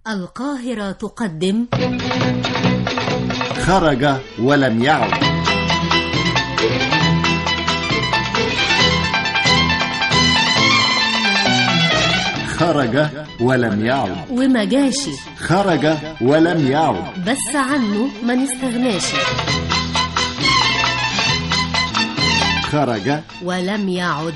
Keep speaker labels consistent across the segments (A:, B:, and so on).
A: القاهرة تقدم
B: خرج ولم يعد خرج ولم يعد
A: ومجاشي
B: خرج ولم يعد
A: بس عنه ما نستغناش
B: خرج
A: ولم يعد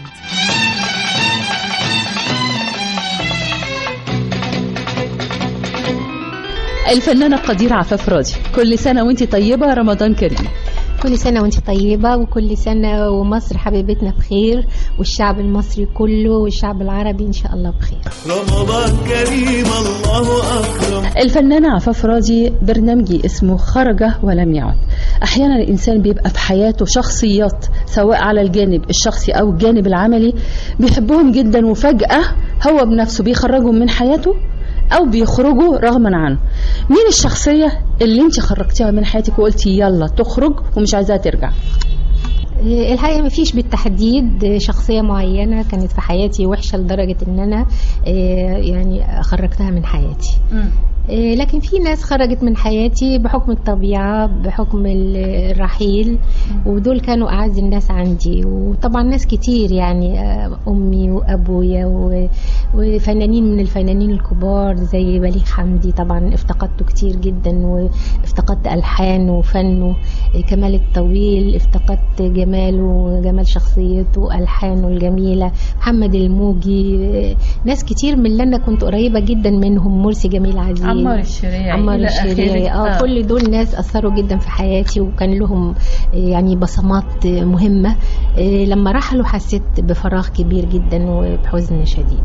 C: الفنانة قدير عفاف راضي كل سنة وانت طيبة رمضان كريم
D: كل سنة وانت طيبة وكل سنة ومصر حبيبتنا بخير والشعب المصري كله والشعب العربي إن شاء الله بخير
E: رمضان كريم الله أكرم
C: الفنانة عفاف راضي برنامجي اسمه خرج ولم يعد أحيانا الإنسان بيبقى في حياته شخصيات سواء على الجانب الشخصي أو الجانب العملي بيحبهم جدا وفجأة هو بنفسه بيخرجهم من حياته أو بيخرجوا رغما عنه مين الشخصية اللي انت خرجتيها من حياتك وقلتي يلا تخرج ومش عايزاها ترجع
D: الحقيقة مفيش بالتحديد شخصية معينة كانت في حياتي وحشة لدرجة ان انا يعني خرجتها من حياتي لكن في ناس خرجت من حياتي بحكم الطبيعة بحكم الرحيل ودول كانوا أعز الناس عندي وطبعا ناس كتير يعني أمي وأبويا وفنانين من الفنانين الكبار زي بليغ حمدي طبعا افتقدته كتير جدا وافتقدت ألحانه وفنه كمال الطويل افتقدت جماله وجمال شخصيته وألحانه الجميلة محمد الموجي ناس كتير من اللي أنا كنت قريبة جدا منهم مرسي جميل عزيز
C: عمار الشريعي
D: عمار
C: إلى
D: الشريعي
C: آخره.
D: اه
C: آه.
D: كل دول ناس اثروا جدا في حياتي وكان لهم يعني بصمات مهمه آه، لما رحلوا حسيت بفراغ كبير جدا وبحزن شديد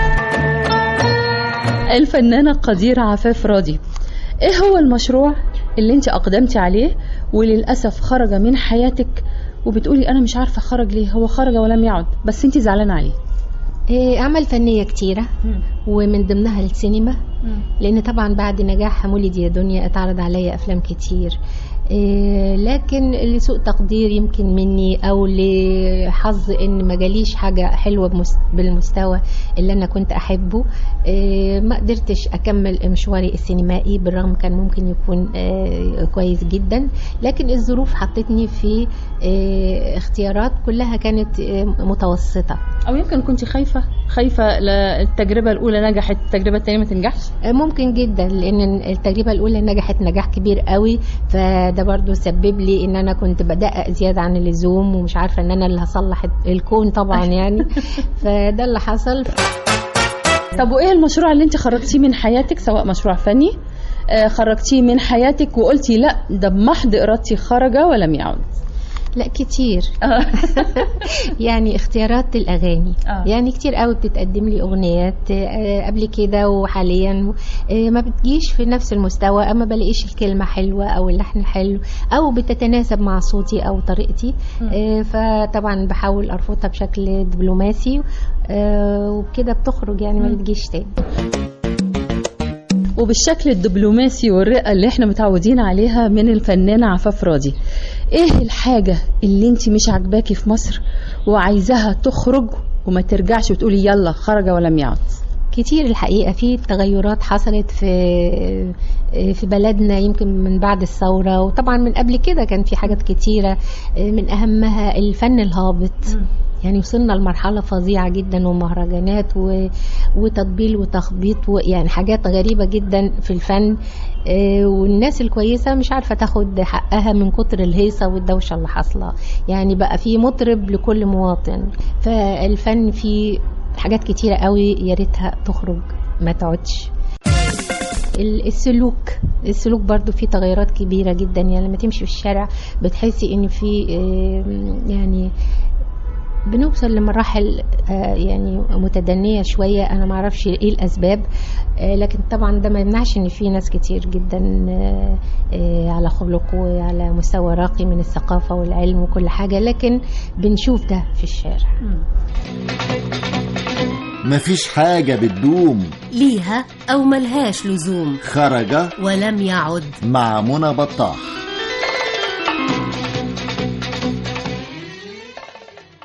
C: الفنانة قدير عفاف راضي ايه هو المشروع اللي انت اقدمتي عليه وللأسف خرج من حياتك وبتقولي انا مش عارفة خرج ليه هو خرج ولم يعد بس انت زعلانة عليه
D: آه، اعمال فنيه كتيره ومن ضمنها السينما لان طبعا بعد نجاح مولد يا دنيا اتعرض عليا افلام كتير إيه، لكن لسوء تقدير يمكن مني او لحظ ان ما جاليش حاجه حلوه بمس- بالمستوى اللي انا كنت احبه إيه، ما قدرتش اكمل مشواري السينمائي بالرغم كان ممكن يكون آه، كويس جدا لكن الظروف حطتني في آه، اختيارات كلها كانت آه، متوسطه
C: او يمكن كنت خايفة خايفة لا التجربة الاولى نجحت التجربة الثانية ما تنجحش
D: ممكن جدا لان التجربه الاولى نجحت نجاح كبير قوي فده برضو سبب لي ان انا كنت بدقق زياده عن اللزوم ومش عارفه ان انا اللي هصلح الكون طبعا يعني فده اللي حصل
C: طب وايه المشروع اللي انت خرجتيه من حياتك سواء مشروع فني آه، خرجتيه من حياتك وقلتي لا ده بمحض ارادتي خرج ولم يعد
D: لا كتير يعني اختيارات الاغاني
C: آه.
D: يعني كتير قوي بتتقدم لي اغنيات آه، قبل كده وحاليا آه، ما بتجيش في نفس المستوى اما بلاقيش الكلمه حلوه او اللحن حلو او بتتناسب مع صوتي او طريقتي آه، فطبعا بحاول ارفضها بشكل دبلوماسي آه، وبكده بتخرج يعني ما بتجيش تاني
C: وبالشكل الدبلوماسي والرقة اللي احنا متعودين عليها من الفنانة عفاف راضي ايه الحاجة اللي انت مش عاجباكي في مصر وعايزاها تخرج وما ترجعش وتقولي يلا خرج ولم يعد
D: كتير الحقيقة في تغيرات حصلت في في بلدنا يمكن من بعد الثورة وطبعا من قبل كده كان في حاجات كتيرة من أهمها الفن الهابط يعني وصلنا لمرحلة فظيعة جدا ومهرجانات و... وتطبيل وتخبيط ويعني حاجات غريبة جدا في الفن آه، والناس الكويسة مش عارفة تاخد حقها من كتر الهيصة والدوشة اللي حاصلة يعني بقى في مطرب لكل مواطن فالفن فيه حاجات كتيرة قوي يا ريتها تخرج ما تقعدش ال- السلوك السلوك برضو فيه تغيرات كبيرة جدا يعني لما تمشي في الشارع بتحسي ان في آه، يعني بنوصل لمراحل آه، يعني متدنية شوية أنا معرفش إيه الأسباب آه، لكن طبعا ده ما يمنعش إن في ناس كتير جدا آه، آه، على خلق وعلى مستوى راقي من الثقافة والعلم وكل حاجة لكن بنشوف ده في الشارع
B: مفيش حاجة بتدوم
A: ليها أو ملهاش لزوم
B: خرج
A: ولم يعد
B: مع منى بطاح